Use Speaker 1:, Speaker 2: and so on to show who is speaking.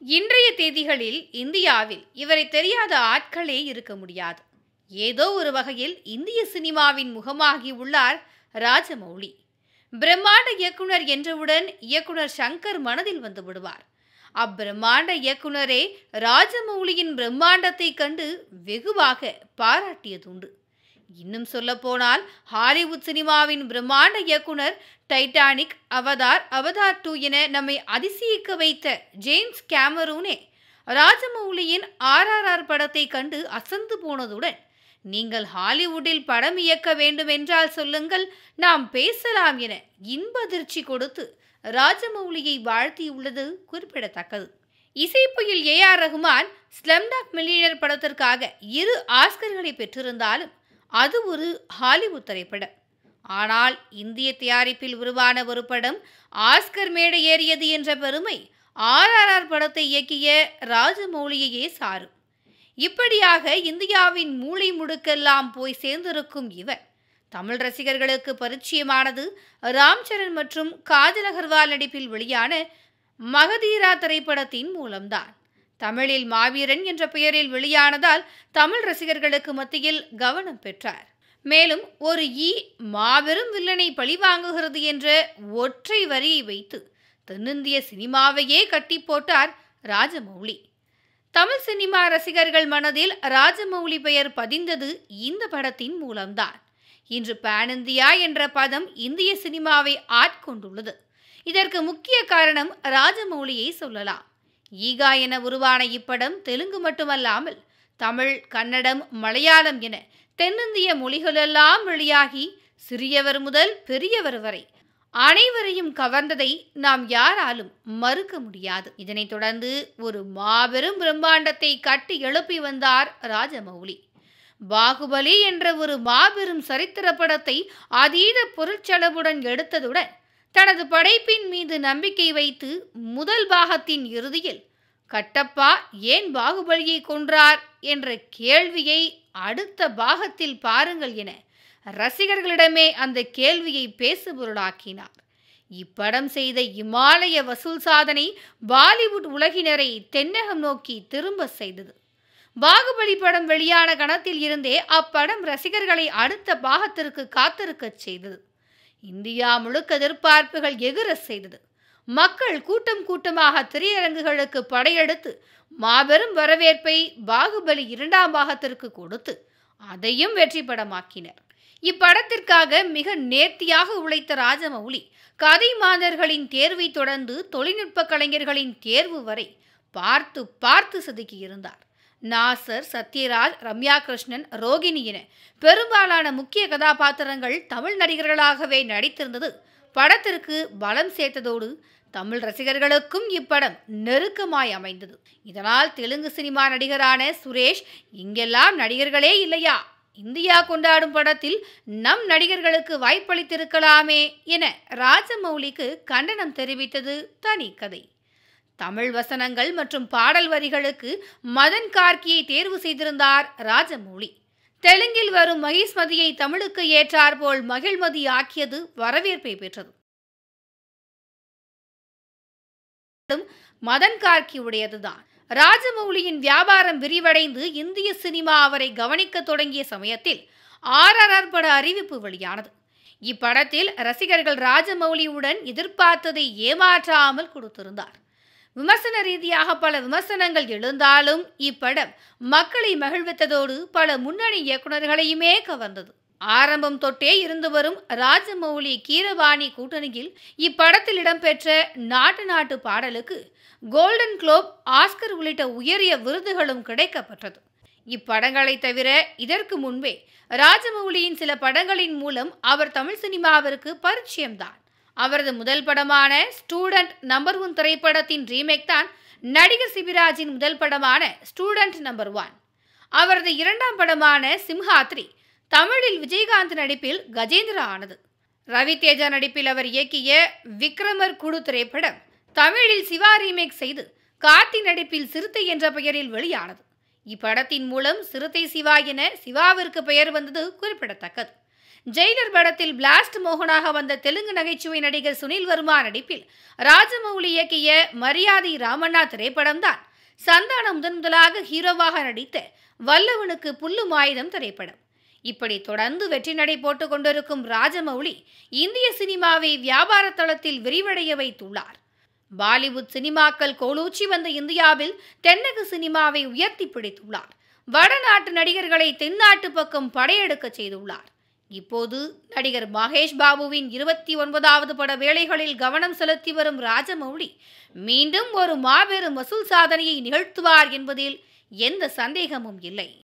Speaker 1: இன்றைய தேதிகளில் இந்தியாவில் இவரை தெரியாத ஆட்களே இருக்க முடியாது ஏதோ ஒரு வகையில் இந்திய சினிமாவின் முகமாகி உள்ளார் ராஜமௌலி பிரம்மாண்ட இயக்குனர் என்றவுடன் இயக்குனர் சங்கர் மனதில் வந்து விடுவார் அப்பிரம்மாண்ட இயக்குனரே ராஜமௌலியின் பிரம்மாண்டத்தை கண்டு வெகுவாக பாராட்டியதுண்டு இன்னும் சொல்லப்போனால் ஹாலிவுட் சினிமாவின் பிரம்மாண்ட இயக்குனர் டைட்டானிக் அவதார் அவதார் டூ என நம்மை அதிசயிக்க வைத்த ஜேம்ஸ் கேமரூனே ராஜமௌலியின் ஆர்ஆர்ஆர் படத்தை கண்டு அசந்து போனதுடன் நீங்கள் ஹாலிவுட்டில் படம் இயக்க வேண்டும் என்றால் சொல்லுங்கள் நாம் பேசலாம் என இன்ப அதிர்ச்சி கொடுத்து ராஜமௌலியை வாழ்த்தியுள்ளது குறிப்பிடத்தக்கது இசைப்புயல் A R Rahman slumdog millionaire படத்திற்காக இரு ஆஸ்கர்களை பெற்றிருந்தாலும் அது ஒரு ஹாலிவுட் திரைப்படம் ஆனால் இந்திய தயாரிப்பில் உருவான ஒரு படம் ஆஸ்கர் மேடை ஏறியது என்ற பெருமை ஆர்ஆர்ஆர் படத்தை இயக்கிய ராஜமௌலியையே சாரும் இப்படியாக இந்தியாவின் மூளை முடுக்கெல்லாம் போய் சேர்ந்திருக்கும் இவர் தமிழ் ரசிகர்களுக்கு பரிச்சயமானது ராம் சரண் மற்றும் காஜல் அகர்வால் நடிப்பில் வெளியான மகதீரா திரைப்படத்தின் மூலம்தான் தமிழில் மாவீரன் என்ற பெயரில் வெளியானதால் தமிழ் ரசிகர்களுக்கு மத்தியில் கவனம் பெற்றார் மேலும் ஒரு ஈ மாபெரும் வில்லனை பழிவாங்குகிறது என்ற ஒற்றை வரியை வைத்து தென்னிந்திய சினிமாவையே கட்டி போட்டார் ராஜமௌலி தமிழ் சினிமா ரசிகர்கள் மனதில் ராஜமௌலி பெயர் பதிந்தது இந்த படத்தின் மூலம்தான் இன்று பேன் இந்தியா என்ற பதம் இந்திய சினிமாவை ஆட்கொண்டுள்ளது இதற்கு முக்கிய காரணம் ராஜமௌலியை சொல்லலாம் ஈகா என உருவான இப்படம் தெலுங்கு மட்டுமல்லாமல் தமிழ் கன்னடம் மலையாளம் என தென்னிந்திய மொழிகளெல்லாம் வெளியாகி சிறியவர் முதல் பெரியவர் வரை அனைவரையும் கவர்ந்ததை நாம் யாராலும் மறுக்க முடியாது இதனைத் தொடர்ந்து ஒரு மாபெரும் பிரம்மாண்டத்தை கட்டி எழுப்பி வந்தார் ராஜமௌலி பாகுபலி என்ற ஒரு மாபெரும் சரித்திர படத்தை அதீத பொருட்செலவுடன் எடுத்ததுடன் தனது படைப்பின் மீது நம்பிக்கை வைத்து முதல் பாகத்தின் இறுதியில் கட்டப்பா ஏன் பாகுபலியை கொன்றார் என்ற கேள்வியை அடுத்த பாகத்தில் பாருங்கள் என ரசிகர்களிடமே அந்த கேள்வியை பேசுபொருளாக்கினார் இப்படம் செய்த இமாலய வசூல் சாதனை பாலிவுட் உலகினரை தென்னகம் நோக்கி திரும்ப செய்தது பாகுபலி படம் வெளியான கணத்தில் இருந்தே அப்படம் ரசிகர்களை அடுத்த பாகத்திற்கு காத்திருக்கச் செய்தது இந்தியா முழுக்க எதிர்பார்ப்புகள் எகிர செய்தது மக்கள் கூட்டம் கூட்டமாக திரையரங்குகளுக்கு படையெடுத்து மாபெரும் வரவேற்பை பாகுபலி இரண்டாம் பாகத்திற்கு கொடுத்து அதையும் வெற்றி படமாக்கினர் இப்படத்திற்காக மிக நேர்த்தியாக உழைத்த ராஜமௌலி கதை மாந்தர்களின் தேர்வை தொடர்ந்து தொழில்நுட்ப கலைஞர்களின் தேர்வு வரை பார்த்து பார்த்து செதுக்கியிருந்தார் நாசர் சத்யராஜ் ரம்யா கிருஷ்ணன் ரோகிணி என பெரும்பாலான முக்கிய கதாபாத்திரங்கள் தமிழ் நடிகர்களாகவே நடித்திருந்தது படத்திற்கு பலம் சேர்த்ததோடு தமிழ் ரசிகர்களுக்கும் இப்படம் நெருக்கமாய் அமைந்தது இதனால் தெலுங்கு சினிமா நடிகரான சுரேஷ் இங்கெல்லாம் நடிகர்களே இல்லையா இந்தியா கொண்டாடும் படத்தில் நம் நடிகர்களுக்கு வாய்ப்பளித்திருக்கலாமே என ராஜமௌலிக்கு கண்டனம் தெரிவித்தது தனி கதை தமிழ் வசனங்கள் மற்றும் பாடல் வரிகளுக்கு மதன் கார்கியை தேர்வு செய்திருந்தார் ராஜமௌலி தெலுங்கில் வரும் மகிஷ்மதியை தமிழுக்கு ஏற்றாற்போல் மகிழ்மதி ஆக்கியது வரவேற்பை பெற்றது மதன் கார்கி உடையதுதான் ராஜமௌலியின் வியாபாரம் விரிவடைந்து இந்திய சினிமா அவரை கவனிக்க தொடங்கிய சமயத்தில் ஆர்ஆர்ஆர் பட அறிவிப்பு வெளியானது இப்படத்தில் ரசிகர்கள் ராஜமௌலியுடன் எதிர்பார்த்ததை ஏமாற்றாமல் கொடுத்திருந்தார் விமர்சன ரீதியாக பல விமர்சனங்கள் எழுந்தாலும் இப்படம் மக்களை மகிழ்வித்ததோடு பல முன்னணி இயக்குநர்களையுமே கவர்ந்தது ஆரம்பம் தொட்டே இருந்து வரும் ராஜமௌலி கீரவாணி கூட்டணியில் இப்படத்தில் இடம்பெற்ற நாட்டு நாட்டு பாடலுக்கு கோல்டன் குளோப் ஆஸ்கர் உள்ளிட்ட உயரிய விருதுகளும் கிடைக்கப்பட்டது இப்படங்களை தவிர இதற்கு முன்பே ராஜமௌலியின் சில படங்களின் மூலம் அவர் தமிழ் சினிமாவிற்கு பரிச்சயம்தான் அவரது முதல் படமான ஸ்டூடெண்ட் நம்பர் ஒன் திரைப்படத்தின் ரீமேக் தான் நடிகர் சிபிராஜின் முதல் படமான ஸ்டூடெண்ட் நம்பர் ஒன் அவரது இரண்டாம் படமான சிம்ஹாத்ரி தமிழில் விஜயகாந்த் நடிப்பில் கஜேந்திரா ஆனது ரவி தேஜா நடிப்பில் அவர் இயக்கிய விக்ரமர் குழு திரைப்படம் தமிழில் சிவா ரீமேக் செய்து கார்த்தி நடிப்பில் சிறுத்தை என்ற பெயரில் வெளியானது இப்படத்தின் மூலம் சிறுத்தை சிவா என சிவாவிற்கு பெயர் வந்தது குறிப்பிடத்தக்கது ஜெயிலர் படத்தில் பிளாஸ்ட் மோகனாக வந்த தெலுங்கு நகைச்சுவை நடிகர் சுனில் வர்மா நடிப்பில் ராஜமௌலி இயக்கிய மரியாதை ராமண்ணா திரைப்படம்தான் சந்தானம் முதன் முதலாக ஹீரோவாக நடித்த வல்லவனுக்கு புல்லும் ஆயுதம் திரைப்படம் இப்படி தொடர்ந்து வெற்றி நடை போட்டுக் கொண்டிருக்கும் ராஜமௌலி இந்திய சினிமாவை வியாபார தளத்தில் விரிவடைய வைத்துள்ளார் பாலிவுட் சினிமாக்கள் கோலூச்சி வந்த இந்தியாவில் தென்னக சினிமாவை உயர்த்தி பிடித்துள்ளார் வடநாட்டு நடிகர்களை தென்னாட்டு பக்கம் படையெடுக்க செய்துள்ளார் இப்போது நடிகர் மகேஷ் பாபுவின் இருபத்தி ஒன்பதாவது பட வேலைகளில் கவனம் செலுத்தி வரும் ராஜமௌலி மீண்டும் ஒரு மாபெரும் வசூல் சாதனையை நிகழ்த்துவார் என்பதில் எந்த சந்தேகமும் இல்லை